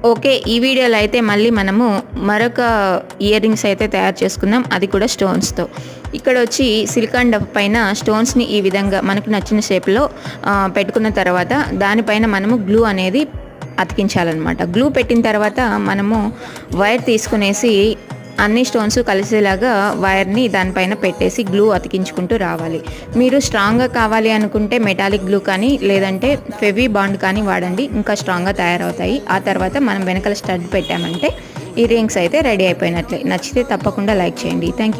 okay ఈ వీడియోలో అయితే మళ్ళీ మనము మరొక ఇయర్ రింగ్స్ అయితే తయారు చేసుకుందాం అది కూడా స్టోన్స్తో ఇక్కడ వచ్చి సిలికాన్ డబ్ పైన స్టోన్స్ని ఈ విధంగా మనకు నచ్చిన షేప్లో పెట్టుకున్న తర్వాత దానిపైన మనము గ్లూ అనేది అతికించాలన్నమాట గ్లూ పెట్టిన తర్వాత మనము వైర్ తీసుకునేసి అన్ని స్టోన్స్ కలిసేలాగా వైర్ని దానిపైన పెట్టేసి గ్లూ అతికించుకుంటూ రావాలి మీరు స్ట్రాంగ్గా కావాలి అనుకుంటే మెటాలిక్ గ్లూ కానీ లేదంటే ఫెవీ బాండ్ కానీ వాడండి ఇంకా స్ట్రాంగ్గా తయారవుతాయి ఆ తర్వాత మనం వెనకాల స్టడ్ పెట్టామంటే ఈ రింగ్స్ అయితే రెడీ అయిపోయినట్లే నచ్చితే తప్పకుండా లైక్ చేయండి థ్యాంక్ యూ